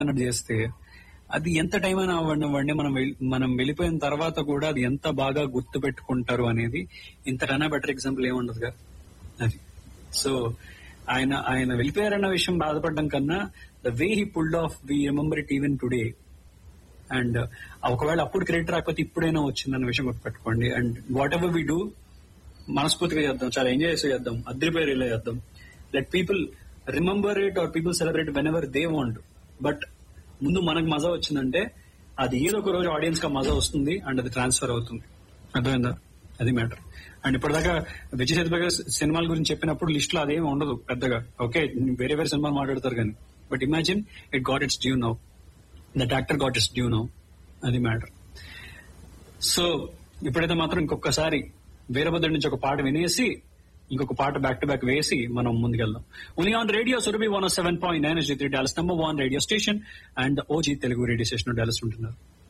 అన్నట్టు చేస్తే అది ఎంత టైం అయినా అవ్వండి మనం వెళ్- మనం వెళ్ళిపోయిన తర్వాత కూడా అది ఎంత బాగా గుర్తు పెట్టుకుంటారు అనేది ఇంతకన్నా బెటర్ ఎగ్జాంపుల్ ఏముండదుగా అది సో ఆయన ఆయన వెళ్ళిపోయారన్న విషయం బాధపడడం కన్నా the way he pulled off we remember it even today and ఒకవేళ అప్పుడు క్రెడిట్ రాకపోతే ఇప్పుడైనా వచ్చిందన్న విషయం గుర్తుపెట్టుకోండి and whatever we do మనస్ఫూర్తిగా చేద్దాం చాలా ఎంజాయ్ చేసి చేద్దాం అద్దరిపోయి రిలే చేద్దాం let people remember it or people celebrate whenever they want but ముందు మనకు మజా వచ్చిందంటే అది ఏదో ఒక రోజు ఆడియన్స్ గా మజా వస్తుంది అండ్ అది ట్రాన్స్ఫర్ అవుతుంది అర్థమైందా అది మ్యాటర్ అండ్ ఇప్పటిదాకా విజయ్ సేతుపతి గారి సినిమాల గురించి చెప్పినప్పుడు లిస్ట్ లో అదేమి ఉండదు పెద్దగా ఓకే వేరే వేరే సినిమాలు మాట్లాడతారు కానీ but imagine it got its due now that actor got its due now అది మ్యాటర్ సో ఇప్పుడైతే మాత్రం ఇంకొకసారి వీరభద్రుడి నుంచి ఒక పాట వినేసి ఇంకొక పాట బ్యాక్ టు బ్యాక్ వేసి మనం ముందుకెళ్దాం only on radio Surabhi one seven point nine Dallas number one radio station and OG Telugu radio station Dallas ఉంటున్నారు